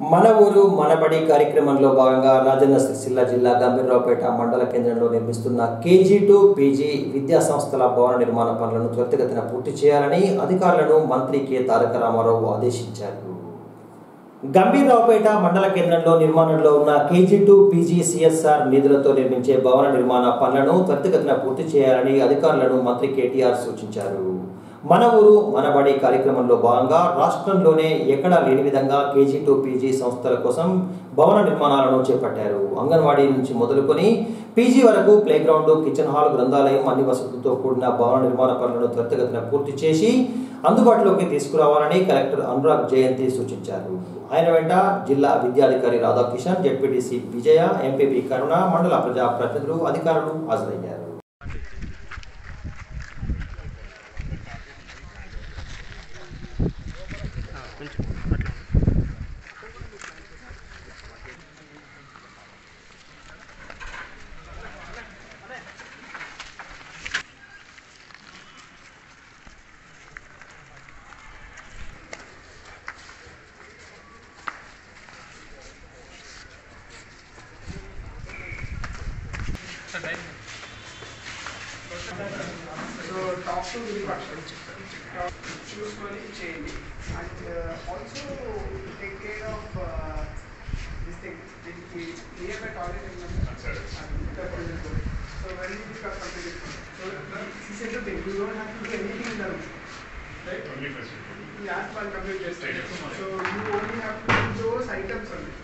మన ఊరు మనబడి కార్యక్రమంలో భాగంగా రాజన్న సిరిసిల్ల జిల్లా గంభీరరావుపేట మండల కేంద్రంలో నిర్మిస్తున్న కేజీ టు పీజీ విద్యా సంస్థల భవన నిర్మాణ పనులను త్వరితగతిన పూర్తి చేయాలని అధికారులను మంత్రి కె తారక రామారావు ఆదేశించారు గంభీరరావుపేట మండల కేంద్రంలో నిర్మాణంలో ఉన్న కేజీ టు పీజీ సిఎస్ఆర్ నిధులతో నిర్మించే భవన నిర్మాణ పనులను త్వరితగతిన పూర్తి చేయాలని అధికారులను మంత్రి కేటీఆర్ సూచించారు మన ఊరు మనబడి కార్యక్రమంలో భాగంగా రాష్ట్రంలోనే ఎక్కడా లేని విధంగా కేజీ టు పీజీ సంస్థల కోసం భవన నిర్మాణాలను చేపట్టారు అంగన్వాడీ నుంచి మొదలుకొని పీజీ వరకు ప్లే గ్రౌండ్ కిచెన్ హాల్ గ్రంథాలయం అన్ని వసతులతో కూడిన భవన నిర్మాణ పనులను త్వరితగతిన పూర్తి చేసి అందుబాటులోకి తీసుకురావాలని కలెక్టర్ అనురాగ్ జయంతి సూచించారు ఆయన వెంట జిల్లా విద్యాధికారి రాధాకిషన్ జెడ్పీటీసీ విజయ ఎంపీపీ కరుణ మండల ప్రజా ప్రతినిధులు అధికారులు హాజరయ్యారు సో టాప్ టు విరూపాక్ష చూసుకొని చేయండి and also take care of this thing దీనికి near by toilet so when you become complete so this is the thing you don't have to do anything in the room right last one complete చేస్తారు so you only have to do those items only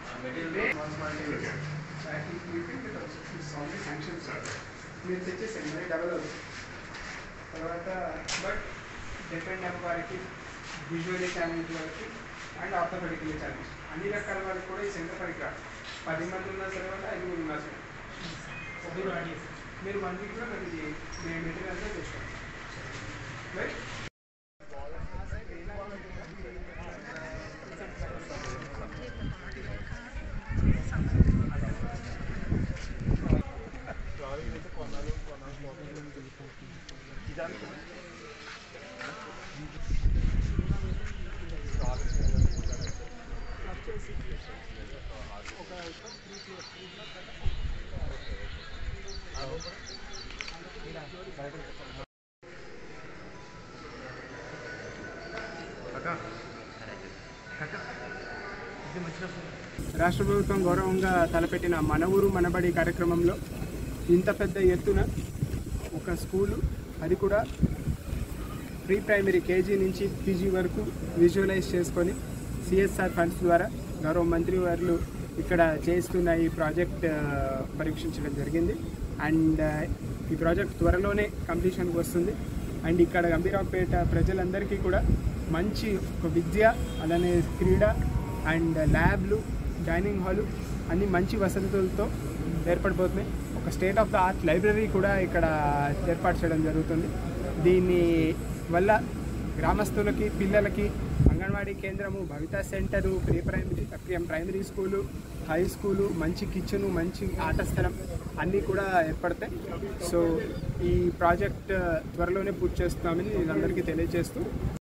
sanction sir మీరు తెచ్చేసండి మరి double అవుతుంది తర్వాత but depend up వారికి visually challenge వారికి and orthopedical challenge అన్ని రకాల వారికి కూడా ఈ సెంటర్ పనికి రాదు పది మంది ఉన్నా సరే వాళ్ళు ఐదుగురు ఉన్నా సరే మీరు మీరు వన్ వీక్లో మరి మేము మెటీరియల్ అంతా చేస్తాం రైట్ రాష్ట్ర ప్రభుత్వం గౌరవంగా తలపెట్టిన మన ఊరు మనబడి కార్యక్రమంలో ఇంత పెద్ద ఎత్తున ఒక స్కూలు అది కూడా ప్రీ ప్రైమరీ కేజీ నుంచి పీజీ వరకు విజువలైజ్ చేసుకొని సిఎస్ఆర్ ఫండ్స్ ద్వారా గౌరవ మంత్రి వారు ఇక్కడ చేస్తున్న ఈ ప్రాజెక్ట్ ఆ, పరీక్షించడం జరిగింది అండ్ ఆ, ఈ ప్రాజెక్ట్ త్వరలోనే కంప్లీషన్కి వస్తుంది అండ్ ఇక్కడ గంభీరావుపేట ప్రజలందరికీ కూడా మంచి ఒక విద్య అలానే క్రీడ అండ్ ల్యాబ్లు డైనింగ్ హాలు అన్ని మంచి వసతులతో ఏర్పడిపోతున్నాయి ఒక state of the art library కూడా ఇక్కడ ఏర్పాటు చేయడం జరుగుతుంది దీని వల్ల గ్రామస్తులకి పిల్లలకి అంగన్వాడీ కేంద్రము భవితా సెంటరు ప్రీ ప్రైమరీ ప్రియం ప్రైమరీ స్కూలు హై స్కూలు మంచి కిచెను మంచి ఆట స్థలం అన్నీ కూడా ఏర్పడతాయి సో ఈ ప్రాజెక్ట్ త్వరలోనే పూర్తి చేస్తున్నామని నేను అందరికీ తెలియజేస్తూ